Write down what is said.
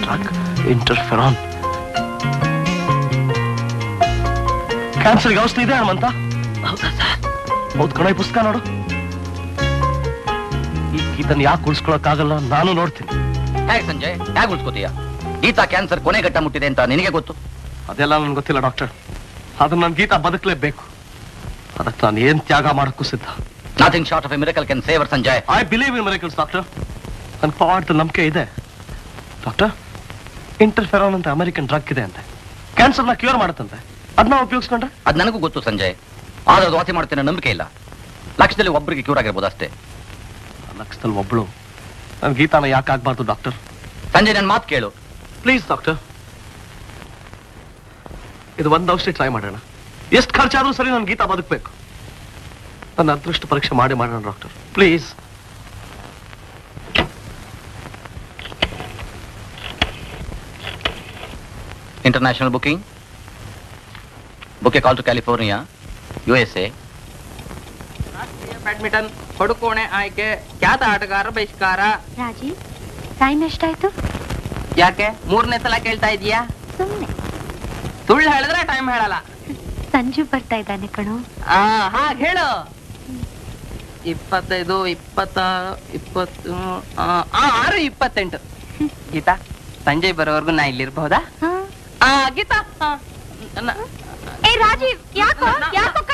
drug ಇಂಟರ್ಫೆರಾನ್ ಕ್ಯಾನ್ಸರ್ಗೆ ಔಷಧಿ ಇದೆ ಹನುಮಂತ ಹೌದು ಕಣ ಈ ಪುಸ್ತಕ ನೋಡು ಈ ಇದನ್ನ ಯಾಕೆ ಉಳಿಸ್ಕೊಳಕ್ಕಾಗಲ್ಲ ನಾನು ನೋಡ್ತೀನಿ ಹೇಗೆ ಸಂಜಯ್ ಹೇಗೆ ಉಳ್ಸ್ಕೋತೀಯ ಗೀತಾ ಕ್ಯಾನ್ಸರ್ ಕೊನೆ ಘಟ್ಟ ಮುಟ್ಟಿದೆ ಅಂತ ನಿನಗೆ ಗೊತ್ತು ಅದೆಲ್ಲ ನನ್ಗೆ ಗೊತ್ತಿಲ್ಲ ಡಾಕ್ಟರ್ ಅದನ್ನ ನನ್ ಗೀತಾ ಬದುಕಲೇಬೇಕು ಅದಕ್ಕೆ ನಾನು ಏನ್ ತ್ಯಾಗ ಮಾಡಕ್ಕೂ ಸಿದ್ಧ nothing short of a miracle can save her Sanjay I believe in miracles doctor ನನ್ ಪಾಡ್ ನಂಬಿಕೆ ಇದೆ ಡಾಕ್ಟರ್ ಇಂಟರ್ಫೆರಾನ್ ಅಂತ ಅಮೆರಿಕನ್ ಡ್ರಗ್ ಇದೆ ಅಂತೆ ಕ್ಯಾನ್ಸರ್ನ ಕ್ಯೂರ್ ಮಾಡುತ್ತಂತೆ ಅದನ್ನ ಉಪಯೋಗಿಸ್ಕೊಂಡ್ರೆ ಅದ್ ನನಗೂ ಗೊತ್ತು ಸಂಜಯ್ ಆದ್ರೆ ಅದು ವಾಸಿ ಮಾಡ್ತೇನೆ ನಂಬಿಕೆ ಇಲ್ಲ ಲಕ್ಷದಲ್ಲಿ ಒಬ್ಬರಿಗೆ ಕ್ಯೂರ್ ಆಗಿರ್ಬೋದು ಅಷ್ಟೇ ಲಕ್ಷದಲ್ಲಿ ಒಬ್ಳು ನನ್ ಗೀತಾನ ಯಾಕೆ ಆಗ್ಬಾರ್ದು ಡಾಕ್ಟರ್ ಸಂಜಯ್ ನನ್ನ ಮಾತು ಕೇಳು ಪ್ಲೀಸ್ ಡಾಕ್ಟರ್ ಇದು ಒಂದು ಔಷಧಿ ಟ್ರೈ ಮಾಡೋಣ ಎಷ್ಟು ಖರ್ಚಾದ್ರೂ ಸರಿ ನನ್ ಗೀತಾ ಬದುಕಬೇಕು ನನ್ನ ಅದೃಷ್ಟ ಪರೀಕ್ಷೆ ಮಾಡಿ ಮಾಡೋಣ ಡಾಕ್ಟರ್ ಪ್ಲೀಸ್ ಇಂಟರ್ನ್ಯಾಷನಲ್ ಬುಕಿಂಗ್ ಬುಕ್ಕೆ call to California U S A ರಾಷ್ಟ್ರೀಯ ಬ್ಯಾಡ್ಮಿಂಟನ್ ಹೊಡುಕೋಣೆ ಆಯ್ಕೆ ಖ್ಯಾತ ಆಟಗಾರ ಬಹಿಷ್ಕಾರ ರಾಜಿ ಟೈಮ್ ಎಷ್ಟಾಯ್ತು ಯಾಕೆ ಮೂರನೇ ಸಲ ಕೇಳ್ತಾ ಇದೀಯಾ ಸುಮ್ಮನೆ ಸುಳ್ಳು ಹೇಳಿದ್ರೆ ಟೈಮ್ ಹೇಳಲ್ಲ ಸಂಜು ಬರ್ತಾ ಇದ್ದಾನೆ ಕಣೋ ಆ ಹಾಗೆ ಹೇಳು ಇಪ್ಪತ್ತೈದು ಇಪ್ಪತ್ತಾರು ಇಪ್ಪತ್ತು ಆ, ಆ, ಆರು ಇಪ್ಪತ್ತೆಂಟು ಗೀತಾ ಸಂಜೆ ಬರೋವರೆಗೂ ನಾ ಇಲ್ಲಿರ್ಬಹುದಾ ಹಾ ಆ ಗೀತಾ ಆ, ನ- ಏ ರಾಜೀವ್ ಯಾಕೋ ಯಾಕೋ